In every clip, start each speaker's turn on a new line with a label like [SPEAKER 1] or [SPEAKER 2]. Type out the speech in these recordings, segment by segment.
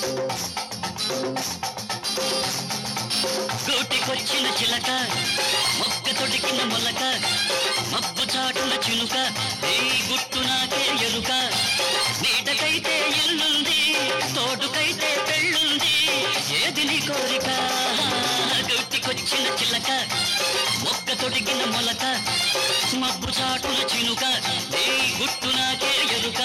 [SPEAKER 1] గూటికొచ్చిన చిలక మొక్క తొడికిన మొలక మబ్బు చాటున చినుక ఈ గుట్టు నాకే ఎరుక నీటకైతే ఇల్లుంది తోడుకైతే పెళ్ళుంది ఏది నీ కోరిక గూటికొచ్చిన చిలక మొక్క తొడిగిన మొలక మబ్బు చాటున చినుక ఈ గుట్టు నాకే ఎరుక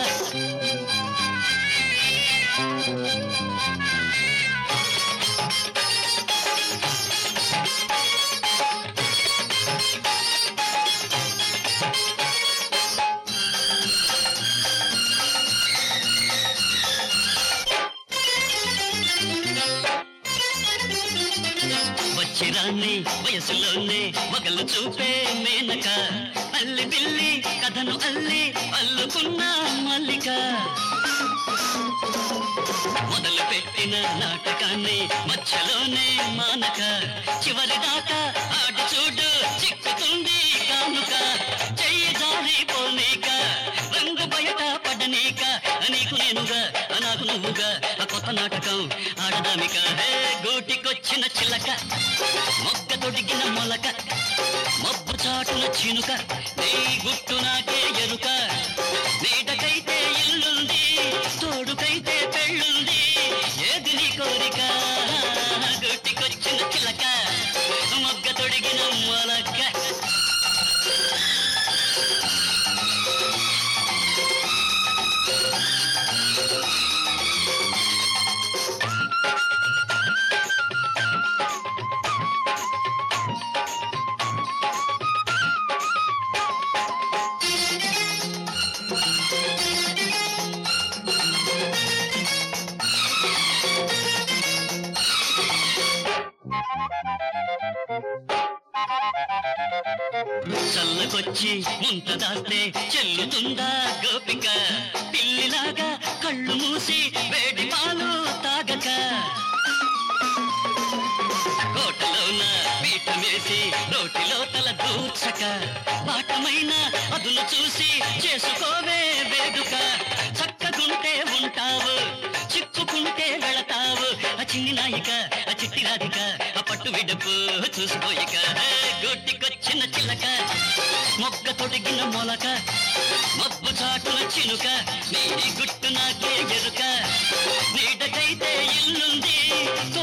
[SPEAKER 1] వచ్చిరాన్ని వయసులోనే మగలు చూపే మేనక అల్లి బిల్లి కథను అల్లి అల్లుకున్న మల్లిక మొదలు పెట్టిన నాటకాన్ని మధ్యలోనే మానక చివరి దాకా ఆడు చూడు చిక్కుతుంది కానుక చెయ్యి జారి పోనీక రంగు బయట పడనీక నీకు నేనుగా నాకు నువ్వుగా ఆ కొత్త నాటకం ఆడదామిక హే గూటికొచ్చిన చిలక మొగ్గ తొడిగిన మొలక మబ్బు చాటున చినుక నీ గుట్టు నాకే ఎరుక నీడకైతే ఇల్లుంది తోడుకైతే పెళ్ళుంది ఏది నీ కోరిక గుట్టికొచ్చిన చిలక మొగ్గ తొడిగిన మొలక చల్లకొచ్చి ముంత దాస్తే చెల్లుతుందా గోపిక పిల్లిలాగా కళ్ళు మూసి వేడి పాలు తాగక కోటలోన పీఠమేసి నోటిలో తల దూర్చక పాఠమైన అదును చూసి చేసుకోవే వేడుక చక్కగుంటే ఉంటావు చిక్కుకుంటే వెళతావు ఆ చిన్ని నాయిక ఆ చిట్టి రాధిక ఆ పట్టు విడుపు చూసిపోయిక గుట్టికొచ్చిన చిలక మొగ్గ తొడిగిన మొలక మబ్బు చాటున చినుక నీ గుట్టు నాకే ఎరుక నీడకైతే ఇల్లుంది